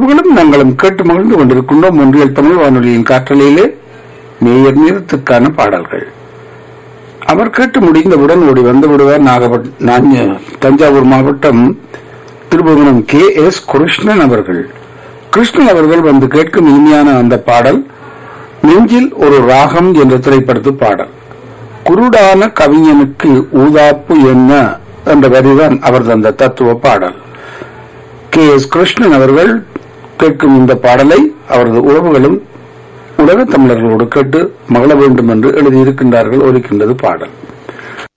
உறவுகளும் நாங்களும் கேட்டு மகிழ்ந்து கொண்டிருக்கின்றோம் ஒன்றியல் தமிழ் வானொலியின் காற்றலையிலே மேயர் நேரத்துக்கான பாடல்கள் அவர் கேட்டு முடிந்தவுடன் ஓடி வந்து விடுவார் நாகப்பட்டினம் தஞ்சாவூர் மாவட்டம் திருபுவனம் கே எஸ் கிருஷ்ணன் அவர்கள் கிருஷ்ணன் அவர்கள் வந்து கேட்கும் இனிமையான அந்த பாடல் நெஞ்சில் ஒரு ராகம் என்ற திரைப்படத்து பாடல் குருடான கவிஞனுக்கு ஊதாப்பு என்ன என்ற வரிதான் அவர் தந்த தத்துவ பாடல் கே எஸ் கிருஷ்ணன் அவர்கள் கேட்கும் இந்த பாடலை அவரது உறவுகளும் உலக தமிழர்களோடு கேட்டு மகள வேண்டும் என்று எழுதியிருக்கின்றார்கள் ஒலிக்கின்றது பாடல்